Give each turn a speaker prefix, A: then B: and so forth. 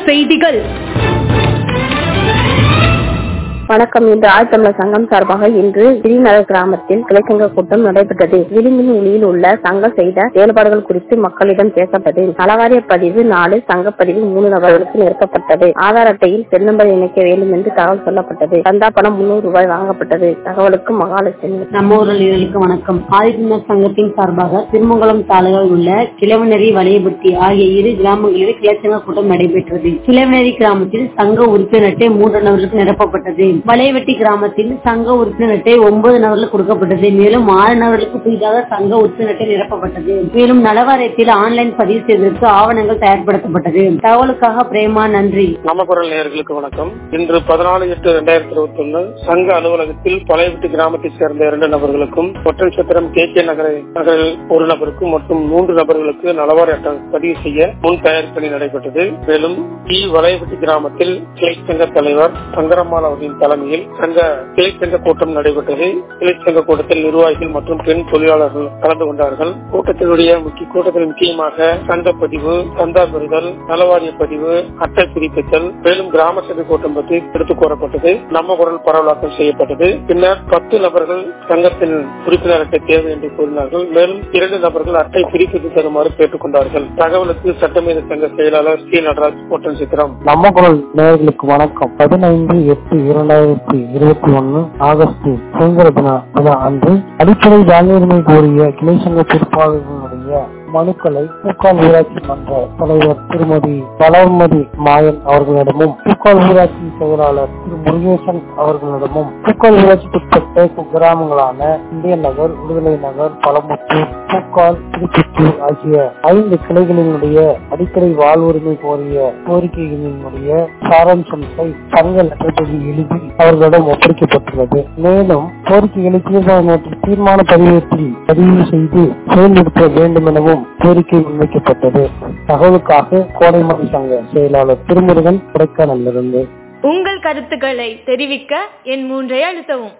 A: செய்திகள்
B: வணக்கம் இன்று ஆழ்த்தமிழர் சங்கம் சார்பாக இன்று கிரிநகர் கிராமத்தில் கிளைச்சங்க கூட்டம் நடைபெற்றது விளிம்பின் ஒளியில் உள்ள சங்கம் செய்த செயல்பாடுகள் குறித்து மக்களிடம் பேசப்பட்டது நலவாரிய பதிவு நாலு சங்கப்பதிவு மூணு நபர்களுக்கு நிறுத்தப்பட்டது ஆதார் அட்டையில் செல் நம்பர் இணைக்க வேண்டும் என்று தகவல் சொல்லப்பட்டது சந்தா பணம் முன்னூறு ரூபாய் வாங்கப்பட்டது தகவலுக்கு மகாலட்சுமி
C: நம்ம ஊரில் நேர்களுக்கு வணக்கம் ஆதித்யநாத் சங்கத்தின் சார்பாக திருமங்கலம் தாலுகாவில் உள்ள கிழவனரி வலையபுத்தி ஆகிய இரு கிராமங்களில் கிளச்சங்க கூட்டம் நடைபெற்றது கிழவனரி கிராமத்தில் சங்க உறுப்பினர் அட்டை மூன்று நபர்களுக்கு நிரப்பப்பட்டது வலையவெட்டி கிராமத்தில் சங்க உறுப்பினர் அட்டை ஒன்பது நபர்களுக்கு கொடுக்கப்பட்டது மேலும் ஆறு நபர்களுக்கு புதிதாக சங்க உறுப்பினர் அட்டை நிரப்பப்பட்டது மேலும் நலவாரியத்தில் ஆன்லைன் பதிவு செய்வதற்கு ஆவணங்கள் தயார்படுத்தப்பட்டது தகவலுக்காக பிரேமா நன்றி
D: நம்ம குரல் நேயர்களுக்கு வணக்கம் இன்று பதினாலு எட்டு இரண்டாயிரத்தி இருபத்தி ஒண்ணு சங்க அலுவலகத்தில் பழையவெட்டி கிராமத்தைச் சேர்ந்த இரண்டு நபர்களுக்கும் ஒற்றை சத்திரம் கே கே நகர நகரில் ஒரு நபருக்கும் மற்றும் மூன்று நபர்களுக்கு நலவாரி அட்டை பதிவு செய்ய முன் தயார் பணி நடைபெற்றது மேலும் டி வளையவெட்டி கிராமத்தில் கிளை சங்க தலைவர் சங்கரம்மாள் அவர்களின் தலைமையில் சங்க கிளை சங்க கூட்டம் நடைபெற்றது கிளை சங்க கூட்டத்தில் நிர்வாகிகள் மற்றும் பெண் தொழிலாளர்கள் கலந்து கொண்டார்கள் கூட்டத்தினுடைய முக்கிய கூட்டத்தில் முக்கியமாக சங்க பதிவு சந்தா பெறுதல் நலவாரிய பதிவு அட்டை பிரிப்பித்தல் மேலும் கிராம சபை கூட்டம் பற்றி எடுத்துக் கூறப்பட்டது நம்ம குரல் பரவலாக்கம் செய்யப்பட்டது பின்னர் பத்து நபர்கள் சங்கத்தின் உறுப்பினர் அட்டை தேவை என்று கூறினார்கள் மேலும் இரண்டு நபர்கள் அட்டை பிரிப்பித்து தருமாறு கேட்டுக் கொண்டார்கள் தகவலுக்கு சட்டமேத சங்க செயலாளர் சி நடராஜ் கோட்டன் சித்திரம்
E: நம்ம குரல் நேயர்களுக்கு வணக்கம் பதினைந்து எட்டு இரண்டாயிரத்தி இருபத்தி ஒன்னு ஆகஸ்ட் சுதந்திர தின தின அன்று அடிப்படை வாழ்வுரிமை கோரிய கிளை சங்க பொறுப்பாளர்களுடைய மனுக்களை பூக்கால் ஊராட்சி மன்ற தலைவர் திருமதி வளர்மதி மாயன் அவர்களிடமும் பூக்கால் ஊராட்சி செயலாளர் திரு முருகேசன் அவர்களிடமும் பூக்கால் ஊராட்சிக்குட்பட்ட கிராமங்களான இந்திய நகர் விடுதலை நகர் பழமுத்தூர் பூக்கால் திருப்பத்தூர் ஆகிய ஐந்து கிளைகளினுடைய அடிப்படை வாழ்வுரிமை கோரிய கோரிக்கைகளினுடைய சாராம்சத்தை சங்க லெட்டர்படி எழுதி அவர்களிடம் ஒப்படைக்கப்பட்டுள்ளது மேலும் கோரிக்கைகளை தீர்மானத்தில் தீர்மான பதிவேற்றில் பதிவு செய்து செயல்படுத்த வேண்டும் எனவும் கோரிக்கை முன்வைக்கப்பட்டது தகவலுக்காக கோடைமலை சங்க செயலாளர் திருமுருகன் கொடைக்கானலிருந்து
A: உங்கள் கருத்துக்களை தெரிவிக்க என் மூன்றை அழுத்தவும்